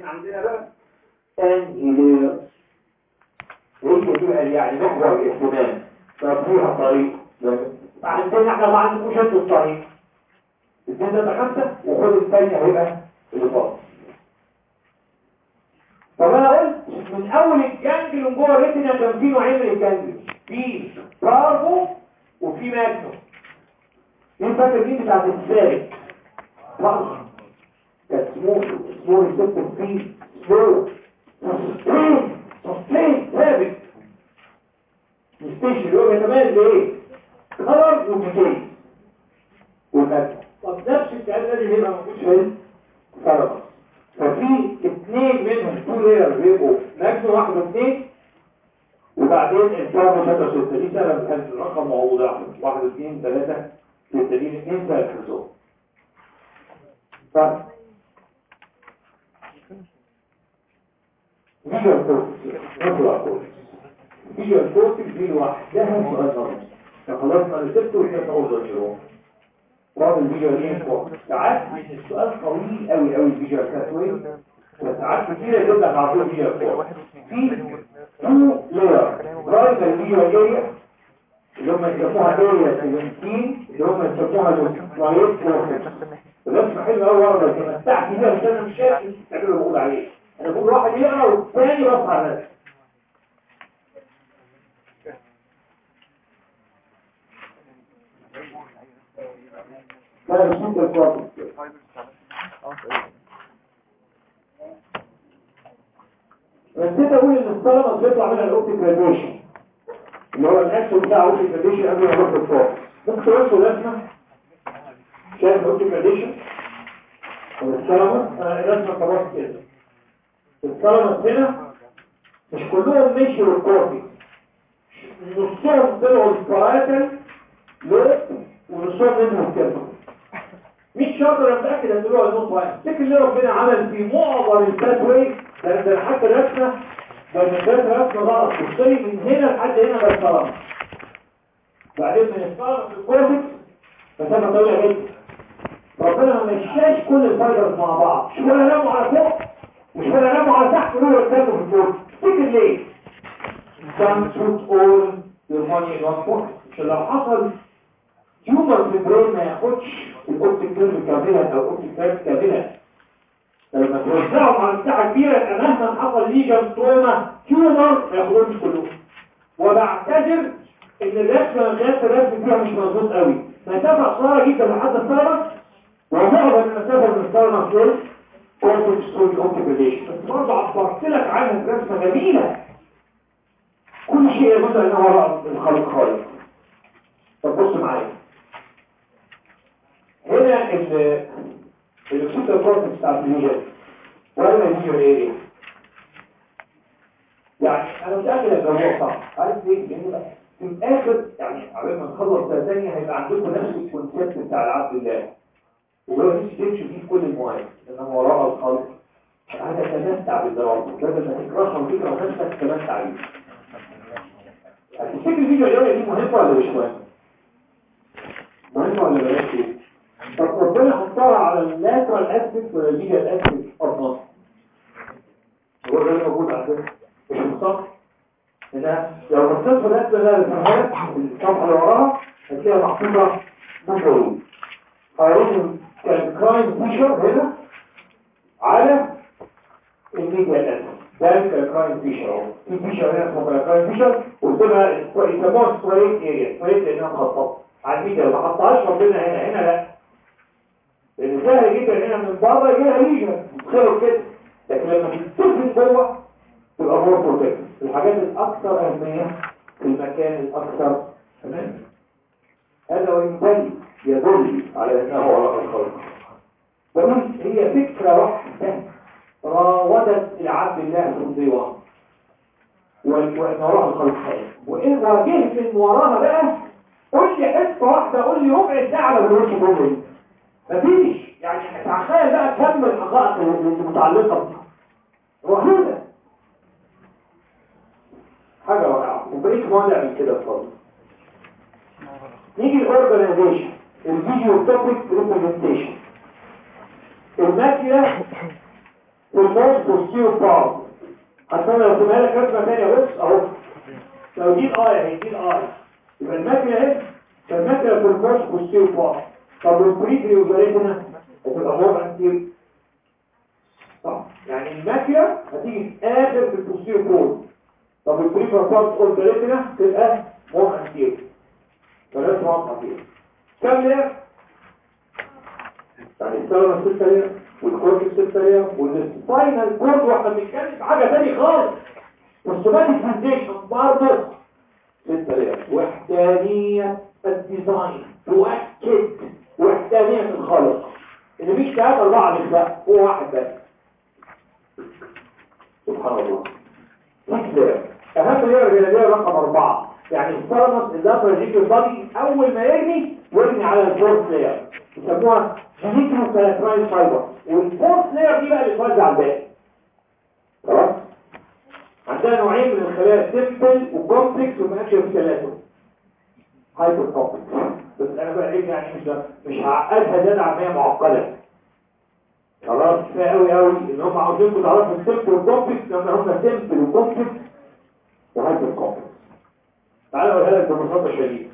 احنا عندنا بقى انهيلير هي دي بقى يعني محور الاهتمام طب فيها طريق عندنا احنا ما عندكوش انتوا الطريق اثنين ده خمسة وخد الثانية هيبقى اللي فاضل طب انا قلت من اول الجانجلون جوه الريتنا كان في نوعين من الجانجلون في بارفو وفي ماجنو مين فاكر مين بتاعت السالك بارفو كانت سموث سموث ريسبتور في سلو سستين سستين ثابت الستيشن اللي هو بيتميز بايه؟ خرج ومكين وماجنو طب نفس الكلام ده اللي هيبقى موجود في الفرق ففي اثنين منهم تو لير بيبقوا ماجنو واحد واثنين وبعدين الفارمو ستة ستة دي سبب كانت الرقم موضوع واحد اثنين ثلاثة ستة دي اثنين ثلاثة حسوب ف فيجوال كورتكس نطلع كورتكس فيجوال كورتكس دي لوحدها سؤال نظري فخلصنا ريسبتور وهي تعوض الجيروم فاضل فيجوال ايه ساعات السؤال طويل قوي قوي الفيجوال كاتوي وساعات كتيرة جدا على طول فيجوال كورتكس في تو لير برايمري فيجوال اريا اللي هم يسموها اريا 17 اللي هم يسموها الفلايت كورتكس ولازم حلو قوي ورا لو تمتعت بيها عشان انا مش شايف تعمل اللي بقول عليه انا بقول واحد يقرا والثاني بص على نفسه لا بسيط الكورتكس نسيت اقول ان السلمس بيطلع منها الاوبتيك راديشن اللي هو الاكشن بتاع الاوبتيك راديشن قبل ما نروح للفوق ممكن تبصوا الرسمه شايف الاوبتيك راديشن والسلمس انا الرسمه خلاص كده السلمس هنا مش كلهم مشوا الكورتكس نصهم طلعوا الباراتل لوب ونصهم منهم كده مش شاطر انا متاكد ان هو النص واحد فكر اللي ربنا عمل في معظم الباثوي ده ده حتى رسمه ده من ده رسمه غلط بصي من هنا لحد هنا ده الصلاه بعدين من الصلاه في الكورتكس مسافه طويله جدا ربنا ما مشاش كل الفايبرز مع بعض مش ولا ناموا على فوق مش ولا ناموا على تحت ولا ركبوا في الفوق تفتكر ليه؟ كان شوت اول يرماني الوان فوق عشان لو حصل تيومر في البرين ما ياخدش الاوبتيك كيرف كامله او الاوبتيك كيرف كامله لما توزعهم على مساحه كبيره يبقى مهما حصل ليجن توما تيومر ما ياخدوش كلهم وبعتذر ان الرسمه غير الرسم فيها مش مظبوط قوي مسافه قصيره جدا لحد الثرمس ومعظم المسافه من الثرمس لل كورتكس ستوري اوبتيكيشن بس برضه عبرت لك عنها برسمه جميله كل شيء يدل ان وراء الخالق خالق طب بص معايا هنا ال الاكسيتال كورتكس بتاع الفيجن ولا الفيجن ايه يعني انا متاكد ان الموضوع صح عارف ليه لان بقى في الاخر يعني قبل ما نخلص سنه ثانيه هيبقى عندكم نفس الكونسيبت بتاع العبد الله وهو نفسي تمشي فيه في كل المواعيد انما وراء الخلق هذا تمتع بالدراسه بدل ما تكرهها وتكره نفسك تمتع بيه هتفتكر الفيديو اليومي دي مهمه ولا مش مهمه؟ مهمه ولا بلاش ايه؟ طب ربنا حطها على اللاترال اسبكت ولا الميديال اسبكت افضل هو ده اللي موجود عندنا مش مصطفى هنا لو بصيت في الاسبكت ده الصفحه اللي وراها هتلاقيها محطوطه مشهور هيروح كالكراين فيشر هنا على الميديال اسبكت ده الكالكراين فيشر اهو في فيشر هنا اسمه كالكراين فيشر وتبقى يسموها ستريت اريا ستريت لانها مخططه على الميديا ما حطهاش ربنا هنا هنا لا لان سهل جدا هنا من بره يجيها ليجا تخيلوا كده لكن لما تدخل جوه تبقى مور بروتكت الحاجات الاكثر اهميه في المكان الاكثر تمام هذا وان دل يدل على انه وراء الخلق بقول هي فكره واحده راودت العبد الله في الديوان وان وراء الخلق خير وان واجهت من وراها بقى قول لي حته واحده قول لي ربع ساعه ما بنقولش الجمله دي مفيش يعني تخيل بقى كم الحقائق اللي متعلقه بيها رهيبه حاجه رائعه وبقيت مولع من كده اتفضل نيجي الاورجنايزيشن الفيديو توبيك ريبريزنتيشن الماكينه في الموست بوستيرو بارت عشان لو سمعها لك رسمه ثانيه بص اهو لو دي الاي اهي دي الاي يبقى الماكله اهي فالماكله في الموست بوستيرو بارت طب والبريفري وزارتنا هتبقى مور انتير صح يعني الماكله هتيجي في اخر في البوستيرو بارت طب البريفري بارت وزارتنا تبقى مور انتير فلازم واضحه فيها كم لير يعني السلمة ستة لير والكورك ستة لير والسباينال كورد واحنا بنتكلم في حاجة تاني خالص والسوماتيك فانديشن برضه ستة لير وحدانية الديزاين تؤكد وحدانية الخلق ان مش ثلاثة أربعة لخلاق هو واحد بس سبحان الله ست لير أهم لير هي لير رقم أربعة يعني الثالمس اللاترال ريجيكال بادي أول ما يرمي يرمي على الفورث لير يسموها جينيكال كالاتراين فايبر والفورث لاير دي بقى اللي توزع على الباقي خلاص عندنا نوعين من الخلايا سيمبل وكومبلكس وماكشن ثلاثه هايبر كومبلكس بس انا بقى ايه يعني مش مش هعقدها زياده عن ما هي معقده خلاص كفايه قوي قوي ان هم عاوزينكم تعرفوا السيمبل والكومبلكس لما هم سيمبل وكومبلكس وهايبر كومبلكس تعالى اقولها لك ببساطه شديده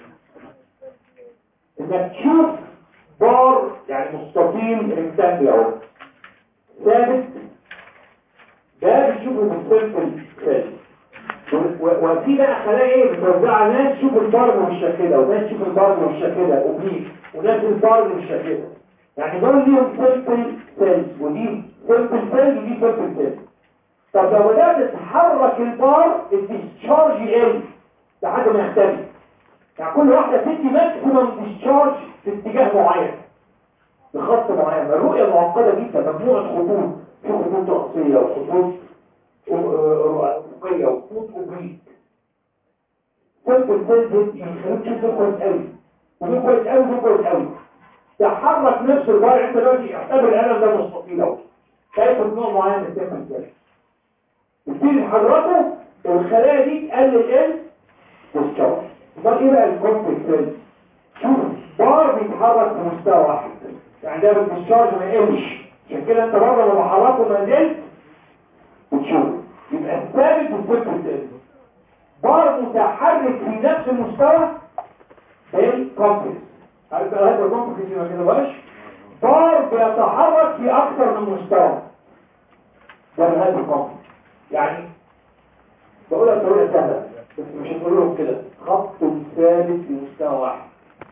انك تشوف بار يعني مستطيل ريكتانجل اهو ثابت ده بتشوفه من سيمبل سيل وفي بقى خلايا ايه متوزعه ناس تشوف البار بالشكل ده وناس تشوف البار بالشكل ده اوبليك وناس البار بالشكل ده يعني دول ليهم سيمبل سيلز ودي سيمبل سيل ودي سيمبل سيل طب لو بدات تتحرك البار الديسشارج يقل لحد ما يختفي يعني كل واحده تدي ماكسيمم ديسشارج في اتجاه معين بخط معين الرؤية معقدة جدا مجموعة خطوط في خطوط رأسية وخطوط أفقية وخطوط أوبريك سيمبل سيلز يخليك تشوف ده كويس قوي وده كويس قوي وده كويس قوي تحرك نفس البار انت دلوقتي احتمل القلم ده مستطيل اهو شايف نوع معين من السيمبل سيلز يبتدي يحركه الخلايا دي تقلل ال والشعر امال ايه بقى الكومبلكس سيلز شوف بار بيتحرك في مستوى واحد يعني ده بالديسشارج ما يقلش عشان كده انت برضه لما بحركه ما زلت بتشوف يبقى الثابت والسيمبل سيلز بار متحرك في نفس المستوى بالكومبلكس عارف بقى هذا الكومبلكس ما كده بقاش بار بيتحرك في اكثر من مستوى ده هذا الكومبلكس يعني بقولها بطريقه سهله بس مش هنقول لهم كده خط ثابت في مستوى واحد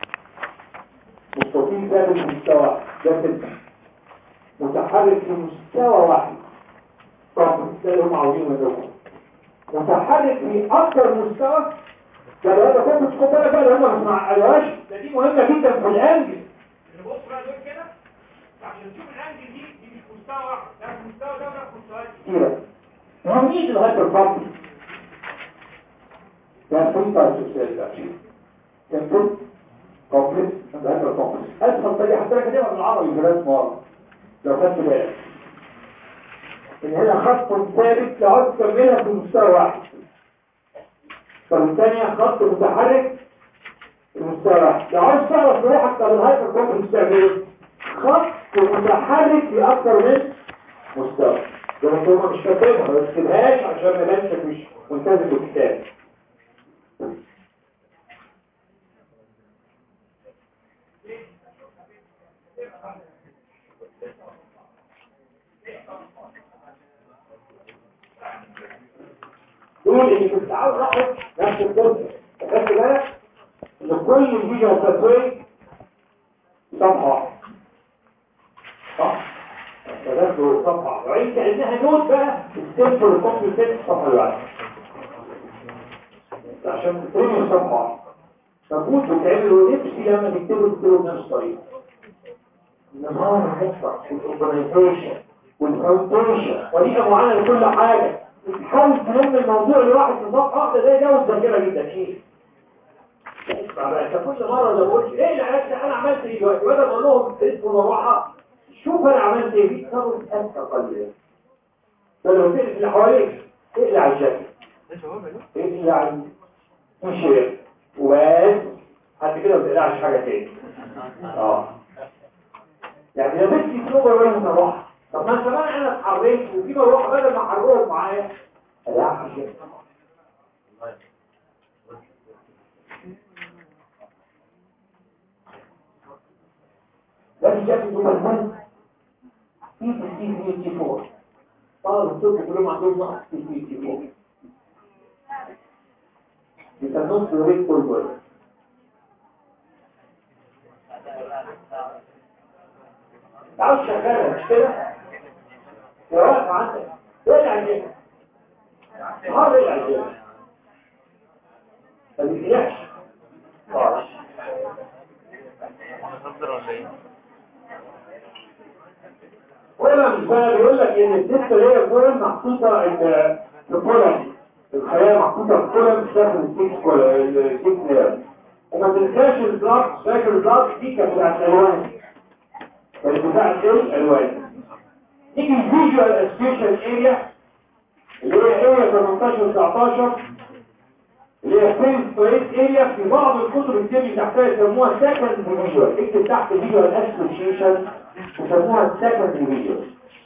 مستطيل ثابت في مستوى واحد ده كده متحرك في مستوى واحد طب ده اللي هم عاوزينه يدوكم متحرك في اكثر مستوى ده لو انت كنت تخد بالك بقى اللي هم مش معقلوهاش ده دي مهمه جدا في الانجل اللي بص بقى دول كده عشان تشوف الانجل دي دي مش مستوى واحد ده في مستوى ده وده في مستويات كتيره مهمين الهايبر فانكشن ده three types of cells actually simple complex and hyper complex اسهل طريقه حتى لك كده بالعربي في الرسم مرة لو خدت بالك ان هنا خط ثابت لو عايز تكملها في مستوى واحد طب الثانيه خط متحرك في مستوى واحد لو عايز تعرف روحك طب الهايبر كومبلكس تعمل ايه خط متحرك في اكثر من مستوى ده انتوا مش كاتبها ما تكتبهاش عشان ما يبانش مش ملتزم بالكتاب دول اللي كنت عاوز اخد نفس الكورس خدت بالك ان كل الفيديو والتصوير صفحه واحده صح فده صفحه وعين كانها نوت بقى السيمبل والكومبليكيت الصفحه اللي بعدها عشان تترمي صفحه واحده مجهود بتعمله نفسي لما تكتبه تكتبه بنفس الطريقه النظام المطلق والاورجنايزيشن والفاونديشن وليها معانا لكل حاجه تحاول تلم الموضوع لواحد في صفحه واحده زي ده وتذاكرها جدا ايه اسمع بقى انت كل مره لو قلت ايه اللي عرفت انا عملت ايه دلوقتي بدل ما اقول لهم اسمه مروحه شوف انا عملت ايه في تصرف اذكى قليلا فلو تقلق اللي حواليك اقلع الجاكيت اقلع التيشيرت وبس حد كده ما تقلعش حاجه تاني اه يعني يا بنتي سوبر وين مروحه طب ما كمان انا اتحريت وفي بروح بدل ما احرهم معايا لا شيء ده مش شكل دوبل في تي تي تي 4 طالب الطب كلهم عندهم نقص في تي تي 4 بيسموه فلوريد كولبر تعال شغالة مش كده؟ يا واقف عندك ايه العجيب؟ اه ايه العجيب؟ ما بيتقلقش خالص ولا مش بقى بيقول لك ان الست اللي هي الكولم محطوطه ال- في الكولم الخلايا محطوطه في الكولم مش داخل السيكس كولم السيكس نيرف وما تنساش البلاط فاكر البلاط دي كانت بتاعت الالوان كانت بتاعت ايه الالوان نيجي الفيجوال اسبيشن اريا اللي هي اريا 18 19 اللي هي فين ستريت اريا في بعض الكتب الكتب تحتها يسموها سكند فيجوال اكتب تحت فيجوال اسوشيشن يسموها سكند فيجوال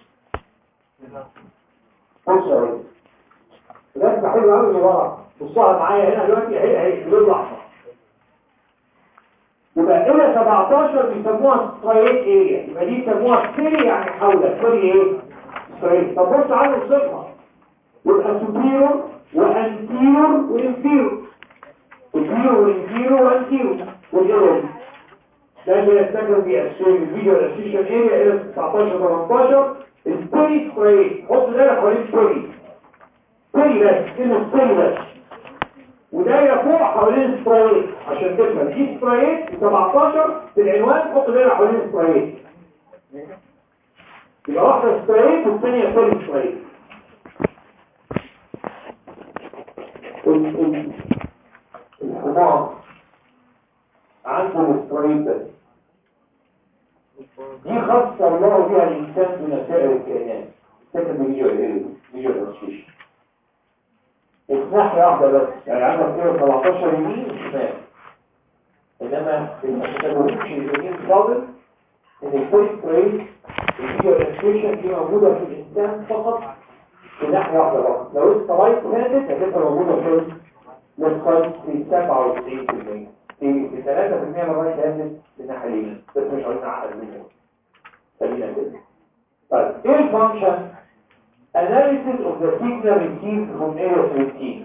بص يا ولد ده حلو قوي اللي ورا بصها معايا هنا دلوقتي اهي اهي اللون الاحمر يبقى اريا 17 بيسموها ستريت اريا يبقى دي يسموها سيري يعني حوله سيري ايه ستريت طب بص على الصفحه يبقى سوبيرور وانتيرور وانفيرور سوبيرور وانفيرور وانتيرور والايرور ده اللي يستخدم في السيري الفيديو الاسيشن اريا الى 19 18 السيري ستريت حط ده حوالين سيري سيري بس كلمه سيري بس ودايره فوق حوالين ستريت عشان تفهم دي ستريت 17 في العنوان حط دايره حوالين ستريت يبقى واحده ستريت والثانيه سيري ستريت الحمار عنده الستريت بس دي خاصة الله بها الإنسان من سائر الكائنات سكن فيديو فيديو الاسوشيشن وفي ناحية واحدة بس يعني عندك كده 17 يمين وشمال إنما التجربة اليمين فاضل إن الفيرست ريت الفيديو الاسوشيشن دي موجودة في الإنسان فقط في ناحية واحدة بس لو انت رايت هاندد هتبقى موجودة في للسايد في 97% في في 3% من الرايت هاندد في الناحية اليمين بس مش عايزين نعقد منه خلينا كده طيب ايه الفانكشن؟ analysis of the signal received from area 17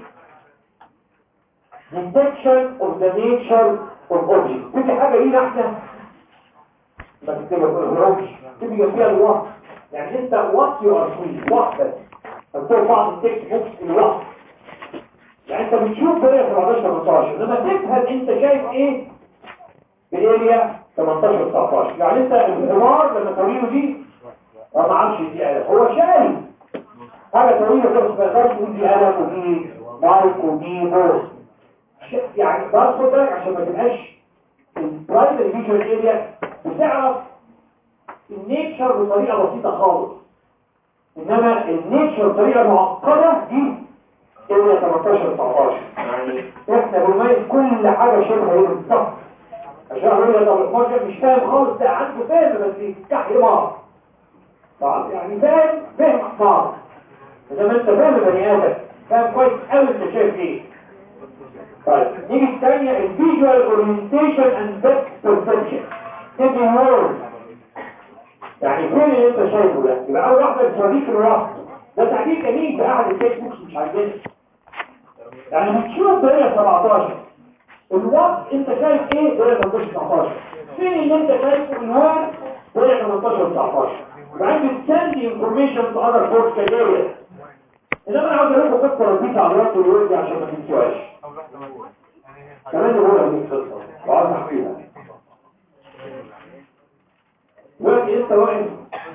detection of the nature of objects تدي حاجة لينا احنا ما تكتبها في الهروبش تبقى جنبيها الوقت يعني انت what you are seeing وقت بس مكتوب بعض التكست بوكس الوقت يعني انت بتشوف باريا 17 18 لما تفهم انت شايف ايه بالاريا 18 19 يعني انت الحمار لما توريله دي ما معرفش دي قلم هو شايف حاجه طويله كده ما يقدرش يقول دي قلم ودي مايك ودي بوس يعني بس خد بالك عشان ما تبقاش البرايمري فيجوال اريا بتعرف النيتشر بطريقه بسيطه خالص انما النيتشر بطريقه معقده دي اريا 18 19 يعني احنا بنميز كل حاجه شبه ايه بالظبط عشان اقول لك طب الفرجة مش فاهم خالص ده عنده فهم بس يفتح مار طبعا يعني فاهم فهم مار انما انت فاهم بني ادم فاهم كويس قوي انت شايف ايه طيب نيجي الثانيه الفيجوال اورينتيشن اند ديبث بيرسبشن تدي وورد يعني فين اللي انت شايفه ده يبقى اول واحده بتوريك الرفض ده تعليق جميل في احد التكست بوكس مش عاجبني يعني بتشوف دايره 17 الوقت انت شايف ايه دايره 18 19 فين اللي انت شايفه الوقت دايره 18 19 وبعدين بتسندي انفورميشن تو اذر فورس كارير انما انا عاوز اقول لكم قصه لطيفه على الوقت والوقت عشان ما تنسوهاش كمان بقولها دي قصه وعاوز احكيها دلوقتي انت واقف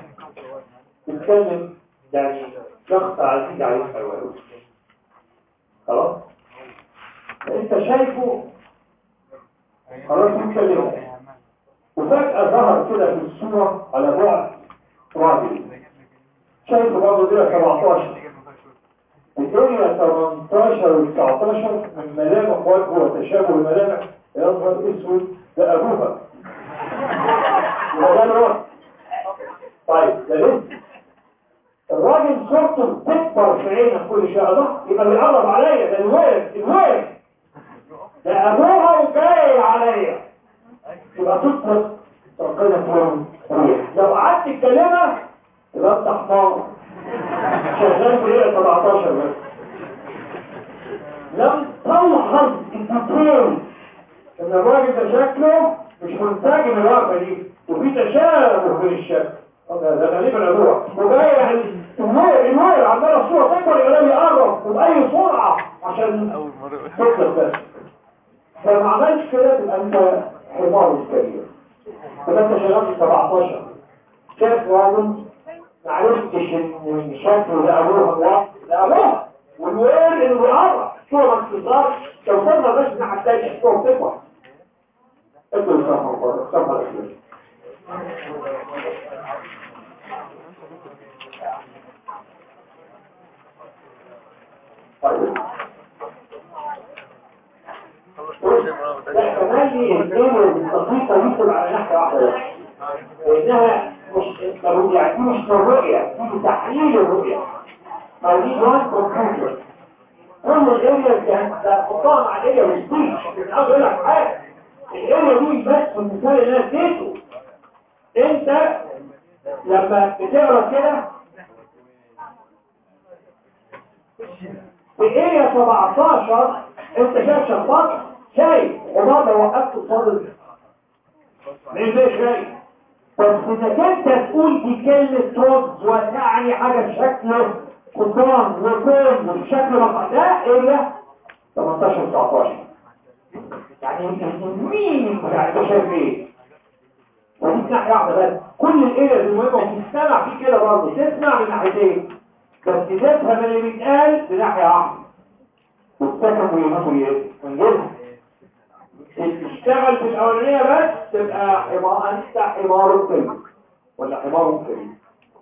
تتكلم يعني شخص عزيز عليك حيوان خلاص انت شايفه خلاص بيتكلم وفجأة ظهر كده في الصورة على بعد راجل شايفه برضه كده 17 الدنيا 18 و 19 من ملامح وجهه وتشابه الملامح يظهر اسود ده ابوها وده الوقت طيب ده لسه صورته تكبر في عينك كل شويه ده يبقى بيقرب عليا ده الويل الويل ده ابوها وجاي عليا يبقى تطلق ربنا فهم ريح لو قعدت تكلمها يبقى انت حمار شغال في ايه 17 بس لم تلحظ الديتيل ان الراجل ده شكله مش منسجم الوقفه دي وفي تشابه بين الشكل ده ده غالبا ابوها وجاي يعني النور النور عماله الصوره تكبر يبقى يقرب وباي سرعه عشان تطلق بس فما عملش كده تبقى انت حمار كبير فده انت شغال في 17 شاف راجل ما عرفتش ان شكله ده ابوها الوقت ده ابوها والويل انه بيقرب صوره باختصار لو صرنا بس الناحيه الثانيه الصوره بتكبر ادوا الصفحه بره الصفحه الاخيره طيب لا كمان لي الدنيا الدقيقة يدخل على ناحية واحدة لأنها مش يعني دي مش الرؤية دي تحليل الرؤية أو دي جوان كمبيوتر كل الاريا كان حطها مع الاريا والسبيش مش عاوز اقول لك حاجة الاريا دي بس المثال اللي انا اديته انت لما بتقرا كده في اريا 17 انت شايف شخبطه شايف حمار لو وقفت قصاد مين ده شايف بس انك انت تقول دي كلمة رز وتعني حاجة بشكل قطران وكون وبشكل مقع ده اريا 18 19 يعني مين يعني ده شايف ايه ودي ناحية واحدة بس كل الاريا المهمة وبتستمع فيه كده برضه تسمع من ناحيتين بس تفهم اللي بيتقال بناحية واحدة والسكن ويموتوا ونجيبها تشتغل في الأولانية بس تبقى حمار أنت حمار كريم ولا حمار كريم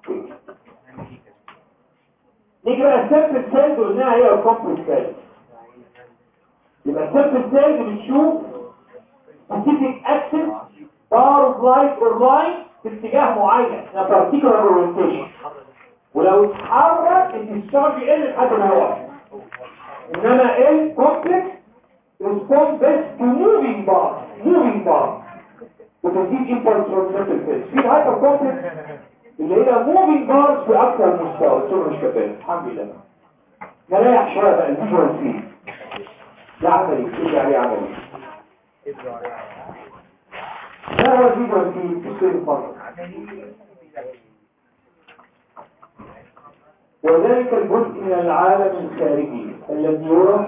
نيجي بقى السيرفس سيلز قلناها هي الكومبلكس سيلز يبقى السيرفس سيلز بتشوف specific axis bar of light or line في اتجاه معين a particular orientation ولو اتحرك الديسشارج يقل لحد ما يقف انما ايه كومبلكس respond best to moving bar moving bar وتديك impulse from center phase في الهايبر كومبلكس اللي هي moving bars في اكثر مستوى الصورة مش كفاية الحمد لله نريح شوية بقى الفيجوال فيه ده عملي تيجي عليه عملي ده هو الفيجوال فيه في الصير الفضل وذلك الجزء من العالم الخارجي الذي يرى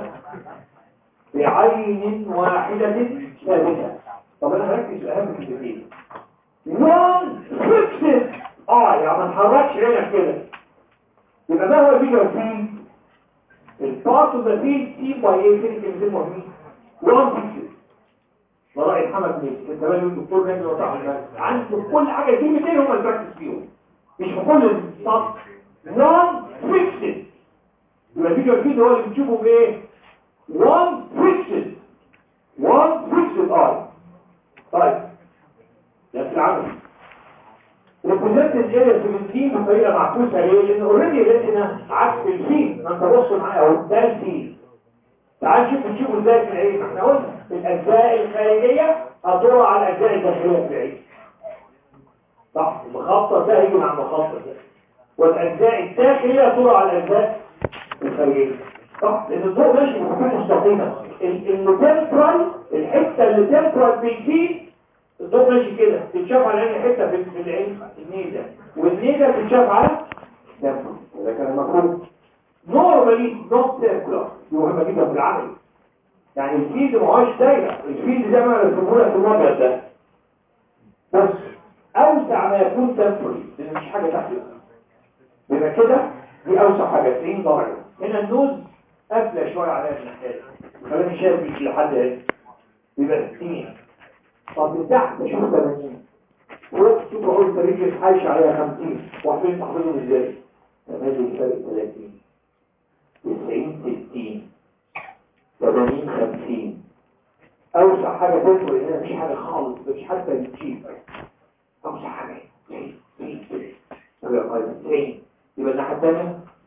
بعين واحدة ثابتة طب انا هركز في اهم كلمتين نون فيكسد اه يعني ما نحركش عينك كده يبقى ما هو الفيجوال فيه البارت اوف ذا فيلد سي باي ايه فين كلمتين مهمين وان فيكسد ده رأي محمد ميسي كنت بالي الدكتور نجم وطاح المال عنده كل حاجة كلمتين هم اللي بركز فيهم مش في كل السطر نون فيكسد يبقى الفيجوال فيلد هو اللي بتشوفه بايه one fixed one fixed eye طيب ده في العمل represented area 17 بطريقه معكوسه ليه؟ لان اوريدي لقينا عكس الفيل ما انت بص معايا اهو ده الفيل تعال شوف نشوفه ازاي في العين احنا قلنا الاجزاء الخارجيه هتدور على الاجزاء الداخليه في العين صح المخطط ده هيجي مع المخطط ده والاجزاء الداخليه هتدور على الاجزاء الخارجيه صح لان الضوء ماشي بخطوط مستقيمه التمبرال الحته اللي تمبرال بيجي الضوء ماشي كده تتشاف على عين حته في العين النيزه والنيزه تتشاف على تمبرال ده كان المفروض نورمالي نوت سيركولار دي مهمه جدا في العمل يعني الفيلد ما هوش دايره الفيلد زي ما رسموه لك في الابيض ده بس اوسع ما يكون تمبرال لان مفيش حاجه تحت يبقى كده دي اوسع حاجه 90 درجه هنا النوز قافله شويه عليها من الناحيه خليني شايف لحد هنا يبقى 60 طب من تحت اشوف 80 فوق شوف اقول الرجل حايش عليها 50 وعارفين تحفظهم ازاي تمام الفرق 30 90 60 80 50 اوسع حاجه تدخل هنا مفيش حاجه خالص مفيش حتى الجيب اوسع حاجه 90 90 يبقى الناحيه الثانيه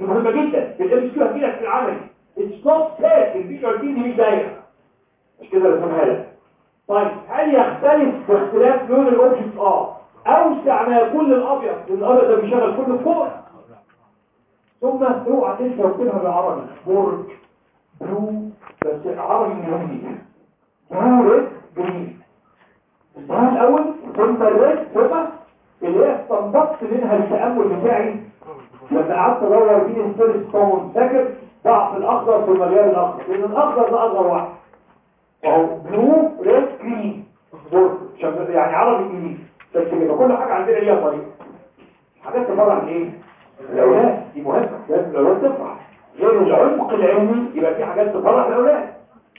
مهمه جدا في الام اس كيو هتجيلك في العملي اتس نوت سيت الفيجوال دي مش دايره مش كده رسمها لك طيب هل يختلف باختلاف لون الاوبجكت اه اوسع ما يكون للابيض لان الابيض ده بيشغل كله فوق ثم اوعى تنسى وتكتبها بالعربي برج بلو بس عربي انجليزي بلو ريد جرين البلو الاول ثم الريد ثم اللي هي استنبطت منها التامل بتاعي لما قعدت ادور مين الفيرست ستون فاكر ضعف الاخضر في المليان الاخضر لان الاخضر ده اصغر واحد وهو بلو ريد جرين برج يعني عربي انجليزي بس كده كل حاجه عندنا ليها طريقه حاجات تبرع عن ايه الاولاد دي مهمه لازم الاولاد تفرح غير العمق العلمي يبقى في حاجات تفرح الاولاد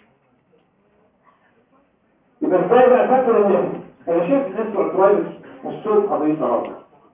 يبقى ازاي بقى فاكر ان انا شايف الناس بتوع الدرايفرز والصوت قضيه النهارده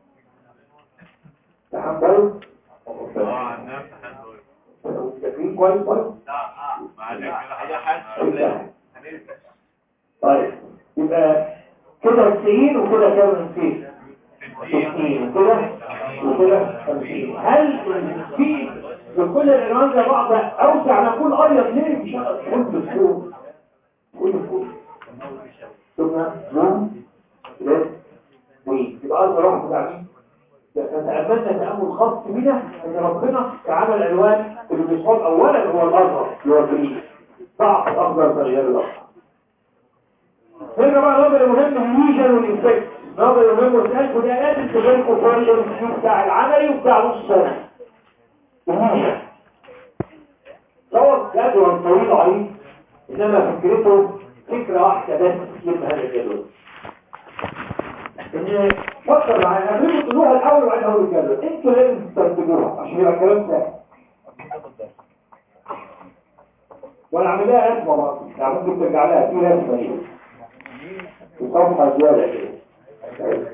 تحملوا اه الناس تحدوا فاكرين كويس كويس لا بعد كده هيحس طيب يبقى كده 90 وكده كام من 90 60 وكده وكده 50 هل في بكل الالوان زي بعض اوسع ما يكون ابيض ليه بيشغل كل الصوت كل الصوت ثم لون ريد وين يبقى اصغر واحد بتاع مين فتأملنا تأمل خاص بنا ان ربنا تعامل الالوان اللي بيصاب اولا هو الازهر اللي هو الجريد ضعف الاخضر تغيير الاخضر هنا بقى النظر المهم الليجن والانفكت النظر المهم والسهل وده لازم تبينكم في الانفكت بتاع العملي وبتاع نص سنة الليجن صور جدول طويل عريض انما فكرته فكرة واحدة بس تسلم هذا الجدول ان فكر معايا قبل تقولوها الاول وبعدين اقول الجدول انتوا لازم تستنتجوها عشان يبقى الكلام سهل وانا عامل لها رسمه برضه يعني ممكن ترجع لها في رسمه هي وصفحة زيادة كده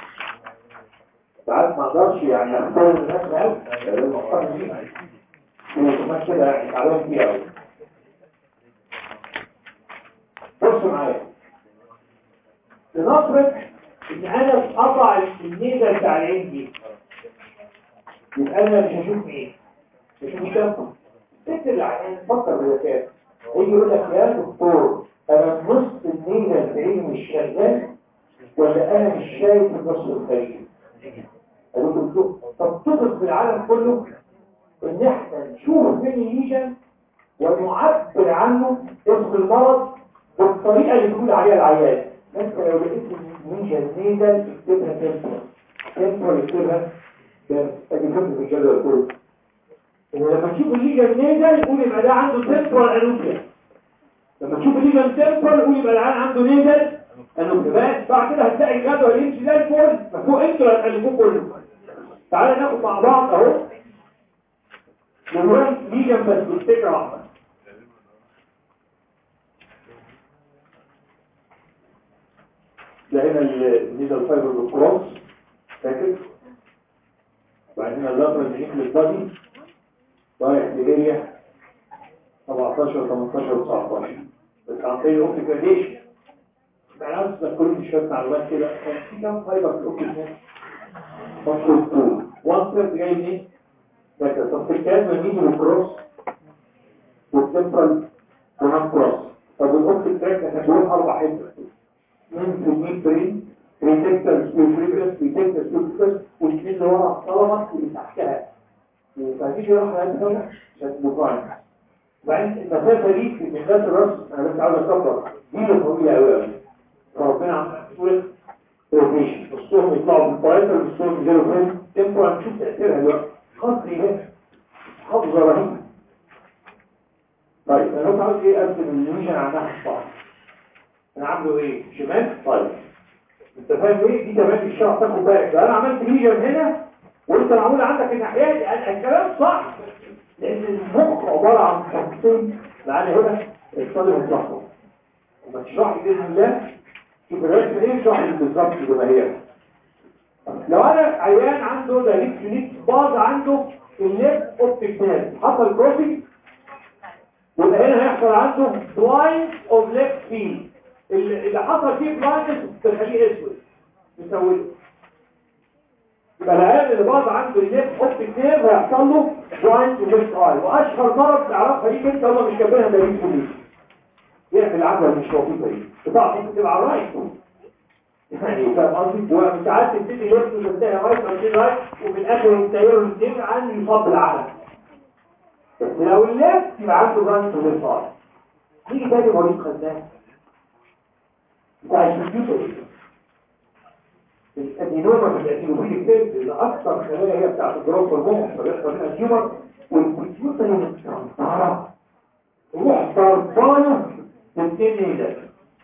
ساعات ما اقدرش يعني اختار الناس قوي لازم اختار دي وكمان كده يعني تعبان فيها قوي بصوا معايا لنفرض ان انا قطع النيزه بتاع العين دي يبقى انا مش هشوف مين مش هشوف شمس ست العين فكر بذكاء يجي يقول لك يا دكتور انا نص النيزه العين مش شغال ولا انا مش شايف النص الخارجي قالوا له طب تقصد في العالم كله ان احنا نشوف فين الليجن ونعبر عنه اسم المرض بالطريقه اللي بيقول عليها العيان انت لو لقيت الليجن نيزل اكتبها تمبر تمبر اكتبها ادي كتب في الجدول كله لما تشوف الليجن نيزل يقول يبقى ده عنده تمبر انوبيا لما تشوف الليجن تمبر يقول يبقى العيان عنده نيزل انوبيا بس بعد كده هتلاقي الجدول يمشي زي الفل مفهوم انتوا اللي هتقلبوه كله تعالى ناخد مع بعض اهو نقول ليجن بس بالفكره واحده ده هنا النيزل فايبر بالكروس فاكر وبعدين اللاترال النيكل بادي رايح لاريا 17 18 19 بس عن طريق الاوبتيك راديشن معناه تذكروني شويه معلومات كده كان في كام فايبر في الاوبتيك هنا مشهور طول وان ثيرد جاي منين؟ فاكر طب في الكلام مين والكروس والتمبرال وهام كروس طب الاوبتيك تراك احنا بنقول اربع حتت من في الميد برين ريتكتر سبيوفريكس ريتكتر سبيوفريكس والاثنين اللي ورا الطلبة اللي تحتها فمفيش راح لها عشان مقارن وبعدين المسافة دي من غاز الراس انا بس عاوز اكبر دي اللي طويلة قوي قوي فربنا عم يقول روتيشن نصهم يطلعوا بالبرايتر ونصهم ينزلوا فين تمبو هنشوف تأثيرها دلوقتي خطري ده حافظة رهيبة طيب انا كنت عاوز ايه ارسم الليجن على ناحية الصح انا عامله ايه شمال طيب انت فاهم ايه دي تمام الشرع تاخد بالك ده انا عملت ليجن هنا وانت معمول عندك الناحيه دي الكلام صح لان المخ عباره عن حاجتين معانا هنا الطالب هتلاحظه وما تشرح لي باذن الله شوف الرسم ايه اشرح لي بالظبط زي ما هي لو انا عيان عنده ده ليك ليك باظ عنده الليف اوبتيك نيرف حصل كروسنج يبقى هنا هيحصل عنده بلايند اوف ليفت فيلد اللي حصل فيه بلايندنس تخليه اسود نسوله يبقى العيان اللي باظ عنده الليفت اوبتيك نيرف هيحصل له جوينت ليفت اي واشهر مرض تعرفها دي انت هم مش كاتبينها دليل كلي يعمل العدوى مش لطيفه دي طبعا ممكن تبقى على الرايت يعني فاهم قصدي هو ساعات تبتدي ليفت وتنتهي رايت وتنتهي رايت وفي الاخر ينتهي الاثنين عن يصاب بالعدم بس لو الليفت يبقى عنده جوينت ليفت اي نيجي تاني مريض خدناه بتاع الكمبيوتر الادينوما في الادينوفيل كتير اللي اكثر خلايا هي بتاعت الجروب والمخ فبيحصل منها تيومر والكمبيوتر مستنطره روح ضربانه تبتدي ده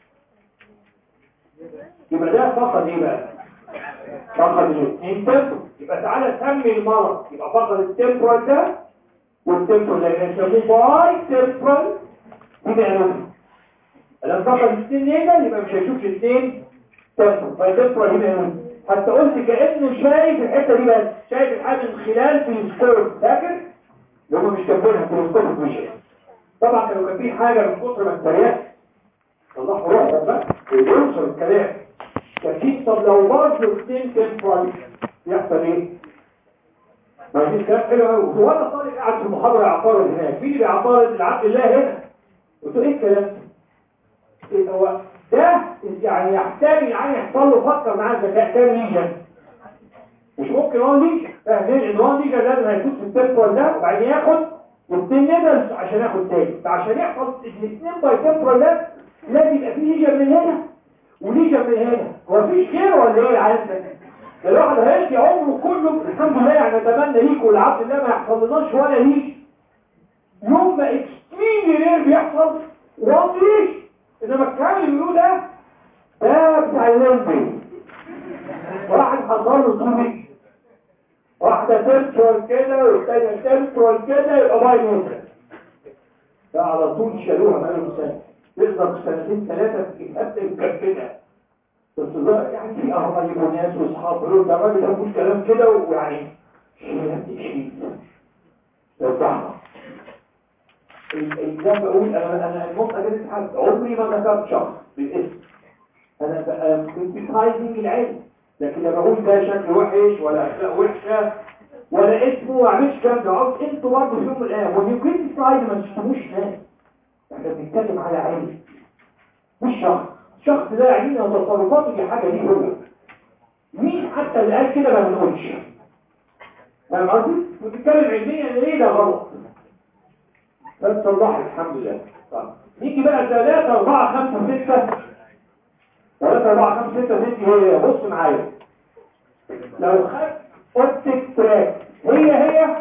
يبقى ده فقد ايه بقى فقد الاثنين تمبر يبقى تعالى سمي المرض يبقى فقد التمبرال ده والتمبرال ده يسموه باي تمبرال يبقى نوم لما فقد الاثنين نيجا يبقى مش هيشوفش الاثنين تمبرال فالتمبرال يبقى نوم حتى قلت كأنه شايف الحتة دي بس شايف الحاجة من خلال تلسكوب فاكر؟ اللي هم مش كاتبينها تلسكوب مش طبعا كانوا كان في حاجة من كتر ما التريات صلحوا روحهم بقى ويوصل الكلام كان في طب لو برضه اثنين تمبرال يحصل ايه؟ ما فيش كلام حلو قوي هو انا طالب قاعد في المحاضرة يعترض هناك مين اللي بيعترض العبد الله هنا؟ قلت له ايه الكلام ده؟ إيه هو ده يعني يحتاج يعني يحصل له فكر معاه ذكاء كام ليجن مش ممكن وان ليجن فاهمين ان وان ليجن لازم هيفوت في التمبرال ده وبعدين ياخد واثنين نيدلز عشان ياخد تاني فعشان يحصل الاثنين باي تمبرال ده لازم يبقى فيه ليجن من هنا وليجن من هنا هو مفيش غيره ولا ايه عندك ده الواحد هيمشي عمره كله الحمد لله يعني نتمنى ليك ولعبد الله ما يحصلناش ولا ليش يوم ما اكستريملي رير بيحصل وان ليش انما الكلام اللي بيقولوه ده ده بتاع اللمبي واحد حصل له طوبي واحدة تمترال كده والتانية تمترال كده يبقى باي نوتر ده على طول شالوها بقالهم سنة تقدر سنتين ثلاثة تبقى مكبدة بس ده يعني في قرايب وناس واصحاب يقولوا ده الراجل ده مش كلام كده ويعني شيء شيء ده زي ما بقول انا انا النقطه دي حد عمري ما ذكرت شخص بالاسم انا بقى كنتايزنج العلم لكن لما اقول ده شكل وحش ولا اخلاق وحشه ولا اسمه ما عملش كلام ده عاوز انتوا برضه في يوم من الايام ومن كريتيسايز ما تشتموش ناس احنا بنتكلم على علم مش شخص الشخص ده يعني ان تصرفاته دي حاجه ليه هو مين حتى اللي قال كده ما بنقولش فاهم قصدي؟ بتتكلم علميا ليه ده غلط بس الله الحمد لله طيب نيجي بقى 3 4 5 6 3 4 5 6 6 هي بص معايا لو خدت اوبتيك تراك هي هي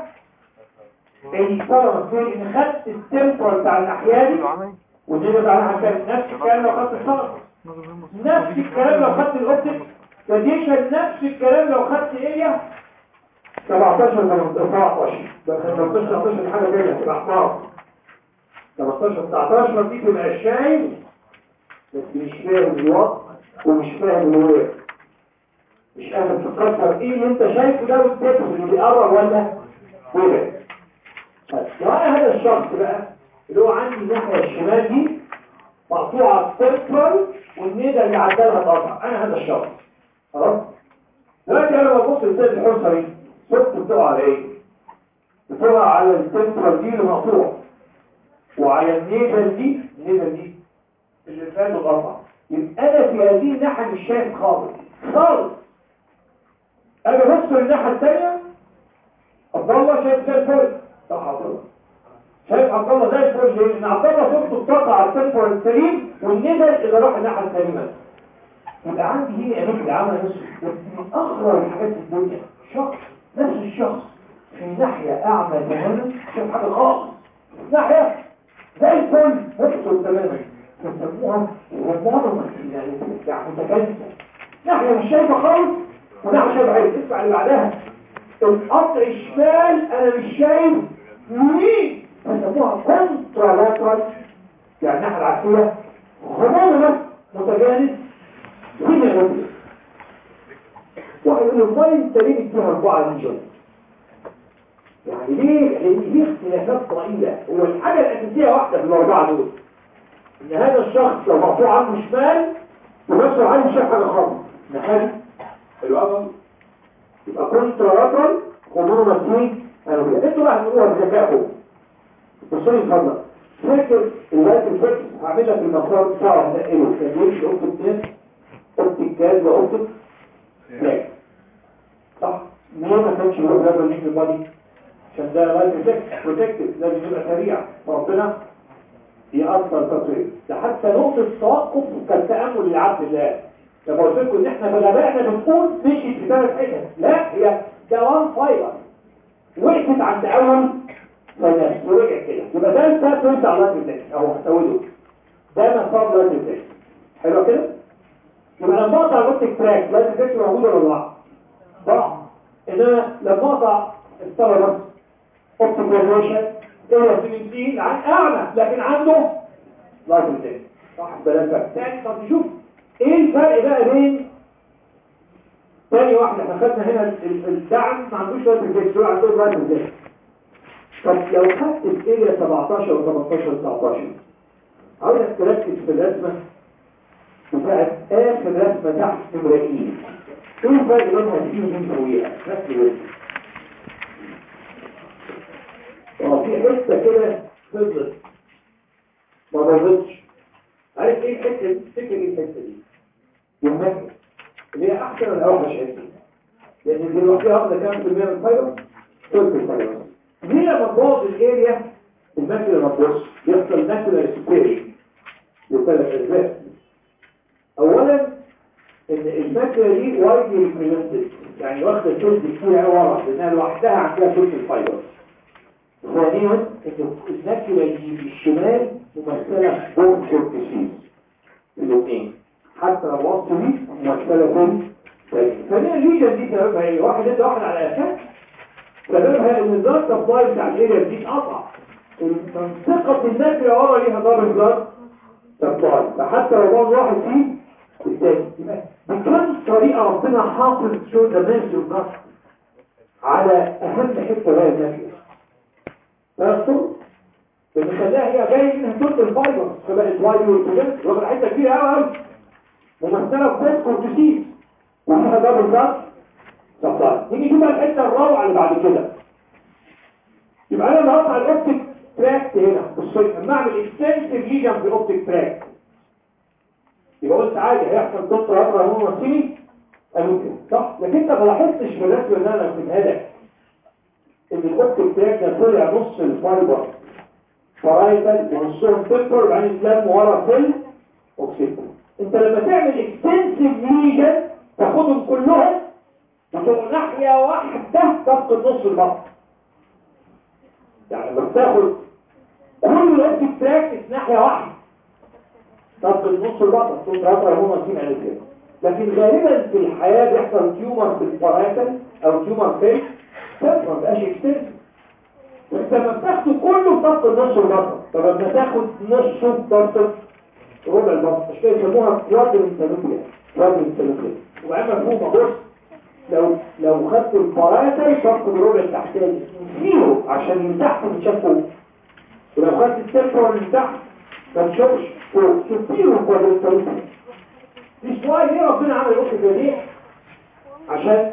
الفرق في ان خدت التمبر بتاع الناحيه دي ودي بتاع الناحيه نفس الكلام لو خدت الفرق نفس الكلام لو خدت الاوبتيك راديشن نفس الكلام لو خدت ايه 17 من 14 ده 15 19 دي حاجه ثانيه تبقى احمر 15 19 دي تبقى شايف بس مش فاهم الوقت ومش فاهم الوقت مش قادر تفكر ايه اللي انت شايفه ده والتكس اللي بيقرب ولا ولا لو انا هذا الشخص بقى اللي هو عندي الناحيه الشمال دي مقطوعه التمبرال والنيده اللي عدالها تقطع انا هذا الشخص خلاص دلوقتي انا ببص للسيد الحصه دي صوت بتقع على ايه بتقع على التمبرال دي اللي مقطوع وعلى النيزل دي النيزل دي اللي فات القطع يبقى انا في هذه الناحيه مش شايف خالص خالص انا ببص للناحيه الثانيه عبد الله شايف زي الفل صح عبد الله شايف عبد الله زي الفل ليه؟ لان عبد الله صورته بتقع على التمبرال السليم والنيزل اللي راح الناحيه السليمه يبقى عندي هنا اماكن العمل نفسه بس من اغرب الحاجات في الدنيا شخص نفس الشخص في ناحيه اعمى تماما شايف حاجه خالص ناحيه زي الفل نفسه تماما يسموها المعظم يعني متكلفه ناحيه مش شايفه خالص وناحيه شايفه عين اسمع اللي بعدها القطع الشمال انا مش شايف يمين يسموها كونترالاترال يعني الناحيه العكسيه غموضه متجانس هنا يقول وقالوا له ما انت ليه بتجيها اربعه ليجن يعني ليه لان دي اختلافات ضئيله هو الحاجه الاساسيه واحده في الاربعه دول ان هذا الشخص لو مقطوع عنه شمال يبصر عنه شايف حاجه خالص نخلي الوضع يبقى كونتراترال هومونوماتين انوبيا انتوا بقى هتقولوها بذكائكم بصوا لي اتفضل فاكر اللايت الفكس هعمل لك المسار بتاعه هنقله كان يمشي اوضه اثنين اوضه الجاز واوضه لا صح ليه ما كانش يروح جاب ليك البادي عشان ده لايت الفكس بروتكتيف لازم يبقى سريع فربنا يأثر تصوير ده حتى نقطة توقف كان تأمل لعبد الله لما قلت لكم ان احنا في غبائنا بنقول مشيت في ثلاث حتت لا هي ده وان فايبر وقفت عند اول فنان ورجع كده يبقى ده الثالث وانت على اللايت الفكس اهو هتزوده ده مسار لايت الفكس حلو كده يبقى لما اقطع الاوبتيك تراك لايت الفكس موجود ولا لا؟ ضاع انما لما اقطع الطلبه بس اوبتيك ريزولوشن ايه سيمنتين عن اعلى لكن عنده لايت الفكس صح بلاش تاني طب نشوف ايه الفرق بقى بين تاني واحدة احنا خدنا هنا ال- ال- الدعم ما عندوش لايت الفكس هو عنده لايت الفكس طب لو خدت الاريا 17 و 18 و 19 عاوزك تركز في الرسمة بتاعت اخر رسمة تحت نمرة ايه ايه الفرق بينها دي ودي فوقيها ركز بس اه في حتة كده فضلت ما ضربتش عارف ايه الحتة دي؟ تفتكر ايه الحتة دي؟ يهمك اللي هي احسن ولا اوحش حتة لان دي لوحدها واخدة كام في المية من الفايبر؟ ثلث الفايبر دي لما تبوظ الاريا الماكل لما تبص يحصل ماكل سبيري لثلاث اجزاء اولا ان الماكله دي وايدلي ريبريزنتد يعني واخده ثلث كتير قوي ورا لانها لوحدها عندها ثلث الفايبر ثانيا ان الماكله اللي في الشمال ممثله بون كورتيسيس الاثنين حتى لو وصلوا دي ممثله في ثانيا الليجن دي سببها ايه؟ واحد ادى واحد على اساس سببها ان الضغط سبلاي بتاع الاريا دي اتقطع منطقه الماكله ورا ليها ضرب ضغط سبلاي فحتى لو باظ واحد فيه الثاني بكم طريقه ربنا حافظ شو ذا ميرسي الضغط على اهم حته وهي الماكله فاصل بنخليها هي جاي منها ثلث الفايبر فبقت وايد والبوجنت واخد حته كبيره قوي قوي ممثله بفيس كورتيسيس وفيها ضرب ضغط سبلاي نيجي نشوف بقى الحته الروعه اللي بعد كده يبقى انا بقطع الاوبتيك تراك هنا بصوا لما اعمل اكستنسيف ليجن في الاوبتيك تراك يبقى قلت عادي هيحصل قطر اقرا هو مصيري ممكن صح لكن انت ما لاحظتش في الرسمه اللي انا رسمها لك ان الاوبتيك تراك ده طلع نص الفايبر فرايتال ونصهم تمبر وبعدين يتلم ورا فيل اوكسيتو انت لما تعمل اكستنسيف ليجن تاخدهم كلهم وتبقى ناحيه واحده تفقد نص البطن يعني لما بتاخد كل الاوبتيك تراك في ناحيه واحده تفقد نص البطن تقول ثلاثه هرمون ماسكين عليه كده لكن غالبا في الحياه بيحصل تيومر في الفراتل او تيومر في ما بقاش اكستنسيف وانت لما بتاخده كله بتفقد نص البطن طب لما تاخد نصه بتفقد ربع البطن مش كده يسموها كوادرين سلوكيا كوادرين سلوكيا وبعدين مفهومه بص لو لو خدت الفراتل تفقد الربع التحتاني زيرو عشان اللي تحت متشاف فوق ولو خدت السيركل اللي تحت ما تشوفش فوق شوف زيرو كوادرين سلوكيا مش واي ليه ربنا عمل الاوكسجين دي عشان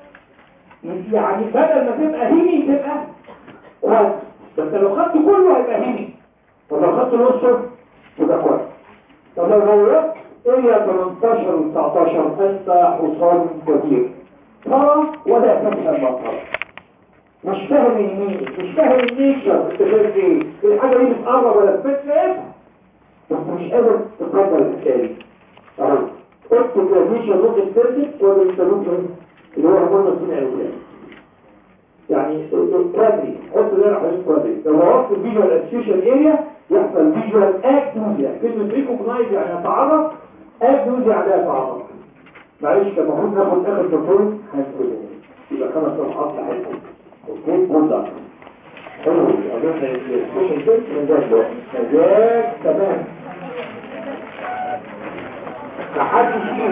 يعني بدل ما تبقى هيمي تبقى كويس بس لو خدت كله هيبقى هيمي طب لو خدت نصه يبقى كويس طب لو غيرت اريا 18 و 19 انت حصان كبير ترى ولا تفهم ما ترى مش فاهم اليمين مش فاهم النيتشر انت شايف ايه الحاجه دي بتقرب ولا بتفهم بس مش قادر تقدر الحكايه اهو قلت كلاميشن نوت اكسبتد ولا السلوشن اللي هو هرمون الصنع الولاد يعني الكادري حط ده حوالين كادري لو وصلت الفيجوال اسوشيشن اريا يحصل فيجوال اكنوزيا كلمه ريكوجنايز يعني يتعرف اكنوزيا يعني يتعرف معلش كان المفروض ناخد اخر تطور هنقول يبقى خمس صفحات لحد اوكي بوزع حلو اظن السوشيال سيلز مزاج مزاج تمام محدش فيه